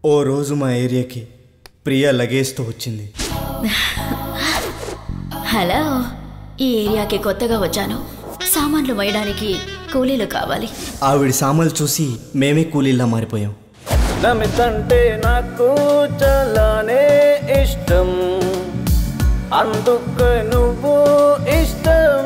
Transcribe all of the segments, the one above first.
ఓ రోజు మా ఏరియాకి ప్రియ లగేజ్తో వచ్చింది హలో ఈ ఏరియాకి కొత్తగా వచ్చాను సామాన్లు వేయడానికి కూలీలు కావాలి ఆవిడ సామాన్లు చూసి మేమే కూలీలా మారిపోయాం నమితంటే నాకు చాలానే ఇష్టం అందుకు నువ్వు ఇష్టం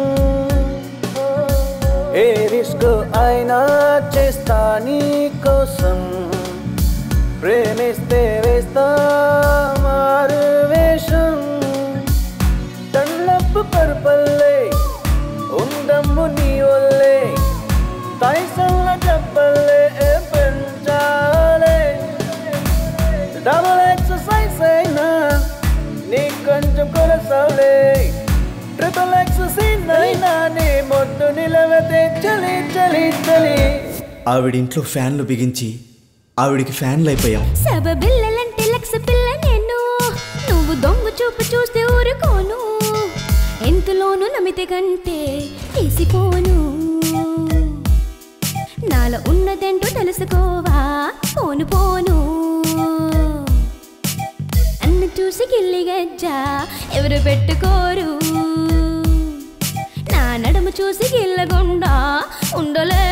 ఏ రిస్క్ అయినా చేస్తా నీ కోసం ప్రేమిస్తే వేస్తా మారు వేషం తన్నప్పు పరుపల్లే ఉందమ్ము నీ వల్లే తైసల్ల చెప్పలే పెంచాలే డబుల్ ఎక్సర్సైజ్ అయినా నీ కొంచెం కొరసాలే ట్రిపుల్ ఎక్సర్సైజ్ అయినా నీ మొట్టు నిలవతే చలి చలి చలి ఆవిడ ఇంట్లో ఫ్యాన్లు బిగించి ఆవిడికి ఫ్యాన్లు అయిపోయాం సబ బిల్లలంటే లక్ష పిల్ల నేను నువ్వు దొంగ చూపు చూస్తే ఊరుకోను ఎంతలోనూ నమ్మితే కంటే తీసిపోను నాలో ఉన్నదేంటో తెలుసుకోవా పోను పోను అన్ను చూసి గిల్లి గజ్జా ఎవరు పెట్టుకోరు నా నడుము చూసి గిల్లగుండా ఉండలే